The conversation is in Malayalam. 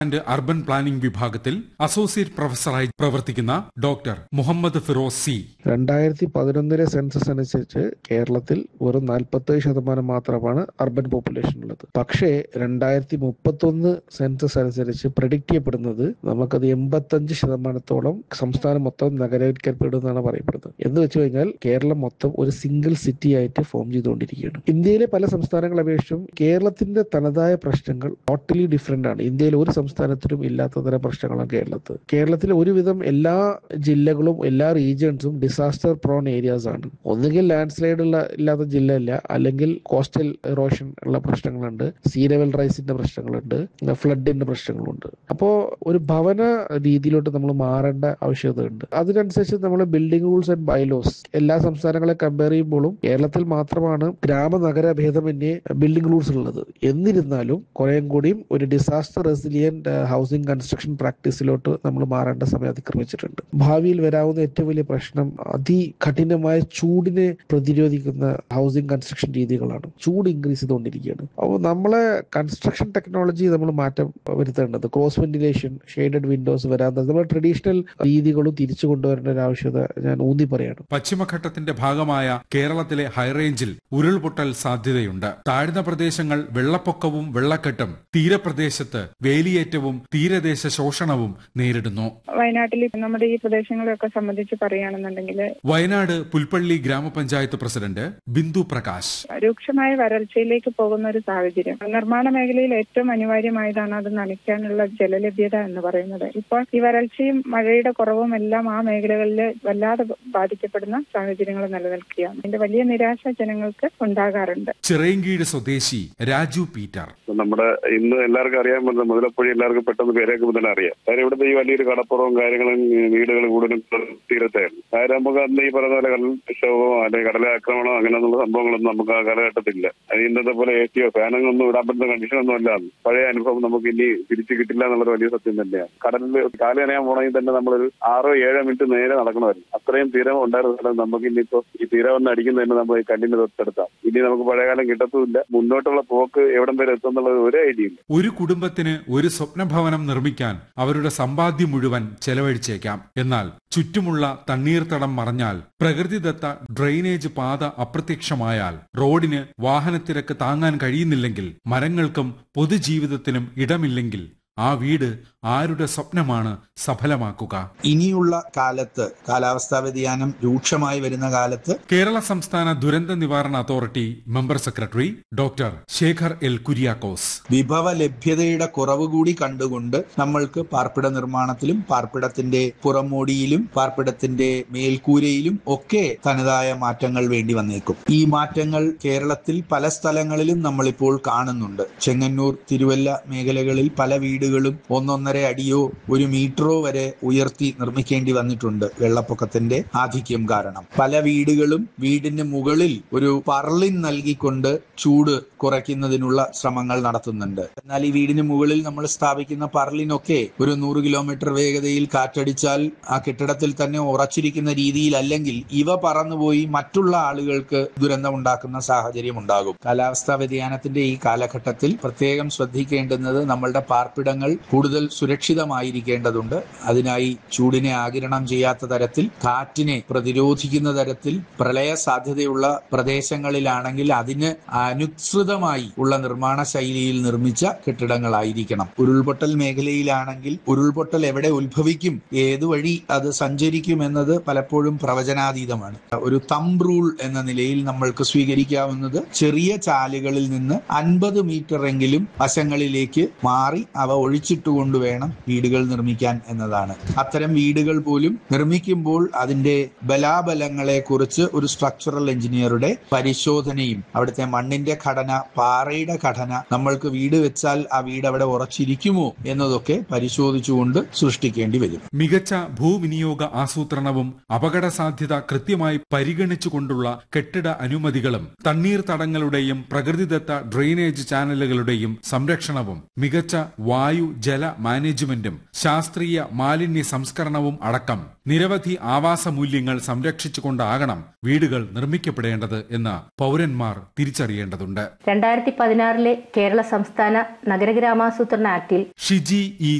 ആൻഡ് അർബൻ പ്ലാനിംഗ് വിഭാഗത്തിൽ അസോസിയേറ്റ് പ്രൊഫസറായി പ്രവർത്തിക്കുന്ന ഡോക്ടർ മുഹമ്മദ് ഫിറോസ് സി രണ്ടായിരത്തി പതിനൊന്നിലെ സെൻസസ് അനുസരിച്ച് കേരളത്തിൽ വെറും നാൽപ്പത്തേഴ് ശതമാനം മാത്രമാണ് അർബൻ പോപ്പുലേഷൻ ഉള്ളത് പക്ഷേ രണ്ടായിരത്തി മുപ്പത്തൊന്ന് സെൻസസ് അനുസരിച്ച് പ്രഡിക്റ്റ് ചെയ്യപ്പെടുന്നത് നമുക്കത് എൺപത്തഞ്ച് ശതമാനത്തോളം സംസ്ഥാനം മൊത്തം നഗരവൽക്കരിക്കപ്പെടും എന്നാണ് പറയപ്പെടുന്നത് എന്ന് വെച്ച് കഴിഞ്ഞാൽ കേരളം മൊത്തം ഒരു സിംഗിൾ സിറ്റി ആയിട്ട് ഫോം ചെയ്തുകൊണ്ടിരിക്കുകയാണ് ഇന്ത്യയിലെ പല സംസ്ഥാനങ്ങളെ അപേക്ഷിച്ചും കേരളത്തിന്റെ തനതായ പ്രശ്നങ്ങൾ ടോട്ടലി ഡിഫറെന്റ് ആണ് ഇന്ത്യയിൽ ഒരു സംസ്ഥാനത്തിനും ഇല്ലാത്ത തരം പ്രശ്നങ്ങളാണ് കേരളത്തിൽ കേരളത്തിലെ ഒരുവിധം എല്ലാ ജില്ലകളും എല്ലാ റീജിയൻസും ഡിസാസ്റ്റർ പ്രോൺ ഏരിയാസ് ആണ് ഒന്നുകിൽ ലാൻഡ് സ്ലൈഡ് ഉള്ള ഇല്ലാത്ത ജില്ല ഇല്ല അല്ലെങ്കിൽ കോസ്റ്റൽ എറോഷൻ ഉള്ള പ്രശ്നങ്ങളുണ്ട് സീ ലെവൽ റൈസിന്റെ പ്രശ്നങ്ങളുണ്ട് ഫ്ലഡിന്റെ പ്രശ്നങ്ങളുണ്ട് അപ്പോൾ ഒരു ഭവന രീതിയിലോട്ട് നമ്മൾ മാറേണ്ട ആവശ്യകതയുണ്ട് അതിനനുസരിച്ച് നമ്മൾ ബിൽഡിംഗ് റൂൾസ് ആൻഡ് ബൈലോസ് എല്ലാ സംസ്ഥാനങ്ങളെ കമ്പയർ ചെയ്യുമ്പോഴും കേരളത്തിൽ മാത്രമാണ് ഗ്രാമ നഗര ഭേദമന്യേ ബിൽഡിംഗ് റൂൾസ് ഉള്ളത് എന്നിരുന്നാലും കുറേയും കൂടിയും ഒരു ഡിസാസ്റ്റർ റെസിലിയന്റ് ഹൗസിംഗ് കൺസ്ട്രക്ഷൻ പ്രാക്ടീസിലോട്ട് നമ്മൾ മാറേണ്ട സമയം അതിക്രമിച്ചിട്ടുണ്ട് ഭാവിയിൽ വരാവുന്ന ഏറ്റവും വലിയ പ്രശ്നം അതികഠിനമായ ചൂടിനെ പ്രതിരോധിക്കുന്ന ഹൗസിംഗ് കൺസ്ട്രക്ഷൻ രീതികളാണ് ചൂട് ഇൻക്രീസ് ചെയ്തുകൊണ്ടിരിക്കുകയാണ് അപ്പോൾ നമ്മളെ കൺസ്ട്രക്ഷൻ ടെക്നോളജി നമ്മൾ മാറ്റം വരുത്തേണ്ടത് ക്രോസ് വെന്റിലേഷൻ ഷെയ്ഡഡ് വിൻഡോസ് വരാതെ നമ്മുടെ ട്രഡീഷണൽ രീതികളും തിരിച്ചു കൊണ്ടുവരേണ്ട ഒരു ആവശ്യകത ഞാൻ ഊന്നി പറയാണ് പശ്ചിമഘട്ടത്തിന്റെ ഭാഗമായ കേരളത്തിലെ ഹൈറേഞ്ചിൽ ഉരുൾപൊട്ടൽ സാധ്യതയുണ്ട് താഴ്ന്ന പ്രദേശങ്ങൾ വെള്ളപ്പൊക്കവും വെള്ളക്കെട്ടും തീരപ്രദേശത്ത് വേലിയേറ്റവും തീരദേശ ശോഷണവും നേരിടുന്നു വയനാട്ടിൽ നമ്മുടെ ഈ പ്രദേശങ്ങളെയൊക്കെ സംബന്ധിച്ച് പറയുകയാണെന്നുണ്ടെങ്കിൽ വയനാട് പുൽപ്പള്ളി ഗ്രാമപഞ്ചായത്ത് പ്രസിഡന്റ് ബിന്ദു പ്രകാശ് രൂക്ഷമായ വരൾച്ചയിലേക്ക് പോകുന്ന ഒരു സാഹചര്യം നിർമ്മാണ മേഖലയിൽ ഏറ്റവും അനിവാര്യമായതാണ് അത് നനയ്ക്കാനുള്ള ജലലഭ്യത എന്ന് പറയുന്നത് ഇപ്പോൾ ഈ വരൾച്ചയും മഴയുടെ കുറവും എല്ലാം ആ മേഖലകളിൽ വല്ലാതെ ബാധിക്കപ്പെടുന്ന സാഹചര്യങ്ങൾ നിലനിൽക്കുകയാണ് അതിന്റെ വലിയ നിരാശ ജനങ്ങൾക്ക് ഉണ്ടാകാറുണ്ട് ചിറയൻകീഴ് സ്വദേശി രാജു പീറ്റർ നമ്മുടെ ഇന്ന് എല്ലാവർക്കും അറിയാൻ പറ്റുന്ന മുതലപ്പുഴ എല്ലാവർക്കും പെട്ടെന്ന് പേരേക്കുമ്പോൾ തന്നെ അറിയാം കാര്യം ഇവിടുത്തെ ഈ വലിയൊരു കടപ്പുറവും കാര്യങ്ങളും വീടുകൾ കൂടുതലും തീരത്തായിരുന്നു കാര്യം നമുക്ക് അന്ന് ഈ പറയുന്ന പോലെ കടൽക്ഷോഭമോ അല്ലെങ്കിൽ കടലാക്രമണമോ അങ്ങനെയുള്ള സംഭവങ്ങളൊന്നും നമുക്ക് ആ കാലഘട്ടത്തില്ല അത് ഇന്നത്തെ പോലെ എ സിയോ ഫാനൊന്നും ഇടാൻ പറ്റുന്ന കണ്ടീഷനൊന്നും അല്ല അന്ന്. പഴയ അനുഭവം നമുക്ക് ഇനി തിരിച്ചു കിട്ടില്ല എന്നുള്ളത് വലിയ സത്യം തന്നെയാണ് കടലിൽ കാലനയാൻ പോണെങ്കിൽ തന്നെ നമ്മളൊരു ആറോ ഏഴോ മിനിറ്റ് നേരെ നടക്കണമായിരുന്നു അത്രയും തീരം ഉണ്ടായിരുന്ന സ്ഥലം നമുക്ക് ഇനിയിപ്പോ ഈ തീരം വന്ന് അടിക്കുന്നതന്നെ നമ്മൾ ഈ കല്ലിന്റെ തൊട്ടടുത്താം ഇനി നമുക്ക് പഴയകാലം കിട്ടത്തുമില്ല മുന്നോട്ടുള്ള പോക്ക് എവിടം വരെ എത്തുന്നുള്ളത് ഒരു ഐഡിയ ഇല്ല ഒരു കുടുംബത്തിന് ഒരു സ്വപ്നഭവനം നിർമ്മിക്കാൻ അവരുടെ സമ്പാദ്യം മുഴുവൻ ചെലവഴിച്ചേക്കാം എന്നാൽ ചുറ്റുമുള്ള തണ്ണീർത്തടം മറഞ്ഞാൽ പ്രകൃതിദത്ത ഡ്രെയിനേജ് പാത അപ്രത്യക്ഷമായാൽ റോഡിന് വാഹനത്തിരക്ക് താങ്ങാൻ കഴിയുന്നില്ലെങ്കിൽ മരങ്ങൾക്കും പൊതുജീവിതത്തിനും ഇടമില്ലെങ്കിൽ ആ വീട് ആരുടെ സ്വപ്നമാണ് സഫലമാക്കുക ഇനിയുള്ള കാലത്ത് കാലാവസ്ഥാ വ്യതിയാനം രൂക്ഷമായി വരുന്ന കാലത്ത് കേരള സംസ്ഥാന ദുരന്ത നിവാരണ authority member secretary doctor Shekhar L Kuriakose വിഭവ ലഭ്യതയുടെ കുറവ് കൂടി കണ്ടുകൊണ്ട് നമ്മൾക്ക് പാർപ്പിട നിർമ്മാണത്തിലും പാർപ്പിടത്തിന്റെ പുറമോടിയിലും പാർപ്പിടത്തിന്റെ മേൽക്കൂരയിലും ഒക്കെ തനതായ മാറ്റങ്ങൾ വേണ്ടി വന്നേക്കും ഈ മാറ്റങ്ങൾ കേരളത്തിൽ പല സ്ഥലങ്ങളിലും നമ്മളിപ്പോൾ കാണുന്നുണ്ട് ചെങ്ങന്നൂർ തിരുവല്ല മേഖലകളിൽ പല വീടുകളും ഒന്നൊന്നര അടിയോ ഒരു മീറ്ററോ വരെ ഉയർത്തി നിർമ്മിക്കേണ്ടി വന്നിട്ടുണ്ട് വെള്ളപ്പൊക്കത്തിന്റെ ആധിക്യം കാരണം പല വീടുകളും വീടിന് മുകളിൽ ഒരു പർലിൻ നൽകിക്കൊണ്ട് ചൂട് കുറയ്ക്കുന്നതിനുള്ള ശ്രമങ്ങൾ നടത്തുന്നുണ്ട് എന്നാൽ ഈ വീടിന് മുകളിൽ നമ്മൾ സ്ഥാപിക്കുന്ന പർലിനൊക്കെ ഒരു നൂറ് കിലോമീറ്റർ വേഗതയിൽ കാറ്റടിച്ചാൽ ആ കെട്ടിടത്തിൽ തന്നെ ഉറച്ചിരിക്കുന്ന രീതിയിലല്ലെങ്കിൽ ഇവ പറന്നുപോയി മറ്റുള്ള ആളുകൾക്ക് ദുരന്തമുണ്ടാക്കുന്ന സാഹചര്യം ഉണ്ടാകും കാലാവസ്ഥാ വ്യതിയാനത്തിന്റെ ഈ കാലഘട്ടത്തിൽ പ്രത്യേകം ശ്രദ്ധിക്കേണ്ടുന്നത് നമ്മളുടെ പാർപ്പിടങ്ങൾ കൂടുതൽ സുരക്ഷിതമായിരിക്കേണ്ടതുണ്ട് അതിനായി ചൂടിനെ ആകിരണം ചെയ്യാത്ത തരത്തിൽ കാറ്റിനെ പ്രതിരോധിക്കുന്ന തരത്തിൽ പ്രളയ സാധ്യതയുള്ള പ്രദേശങ്ങളിലാണെങ്കിൽ അതിന് അനുസൃതമായി ഉള്ള നിർമ്മാണ ശൈലിയിൽ നിർമ്മിച്ച കെട്ടിടങ്ങളായിരിക്കണം ഉരുൾപൊട്ടൽ മേഖലയിലാണെങ്കിൽ ഉരുൾപൊട്ടൽ എവിടെ ഉത്ഭവിക്കും ഏതു വഴി അത് സഞ്ചരിക്കും എന്നത് പലപ്പോഴും പ്രവചനാതീതമാണ് ഒരു തമ്പ് റൂൾ എന്ന നിലയിൽ നമ്മൾക്ക് സ്വീകരിക്കാവുന്നത് ചെറിയ ചാലുകളിൽ നിന്ന് അൻപത് മീറ്റർ എങ്കിലും വശങ്ങളിലേക്ക് മാറി അവ ഒഴിച്ചിട്ടുകൊണ്ട് വേണം വീടുകൾ നിർമ്മിക്കാൻ എന്നതാണ് അത്തരം വീടുകൾ പോലും നിർമ്മിക്കുമ്പോൾ അതിന്റെ ബലാബലങ്ങളെ കുറിച്ച് ഒരു സ്ട്രക്ചറൽ എഞ്ചിനീയറുടെ പരിശോധനയും അവിടുത്തെ മണ്ണിന്റെ ഘടന പാറയുടെ ഘടന നമ്മൾക്ക് വീട് വെച്ചാൽ ആ വീട് അവിടെ ഉറച്ചിരിക്കുമോ എന്നതൊക്കെ പരിശോധിച്ചുകൊണ്ട് സൃഷ്ടിക്കേണ്ടി വരും മികച്ച ഭൂവിനിയോഗ ആസൂത്രണവും അപകട സാധ്യത കൃത്യമായി പരിഗണിച്ചുകൊണ്ടുള്ള കെട്ടിട അനുമതികളും തണ്ണീർത്തടങ്ങളുടെയും പ്രകൃതിദത്ത ഡ്രെയിനേജ് ചാനലുകളുടെയും സംരക്ഷണവും മികച്ച വായു വായു ജല മാനേജ്മെന്റും ശാസ്ത്രീയ മാലിന്യ സംസ്കരണവും അടക്കം നിരവധി ആവാസ മൂല്യങ്ങൾ സംരക്ഷിച്ചുകൊണ്ടാകണം വീടുകൾ നിർമ്മിക്കപ്പെടേണ്ടത് എന്ന് പൗരന്മാർ തിരിച്ചറിയേണ്ടതുണ്ട് രണ്ടായിരത്തി പതിനാറിലെ കേരള സംസ്ഥാന നഗരഗ്രാമാസൂത്രണ ആക്ടിൽ ഷിജി ഇ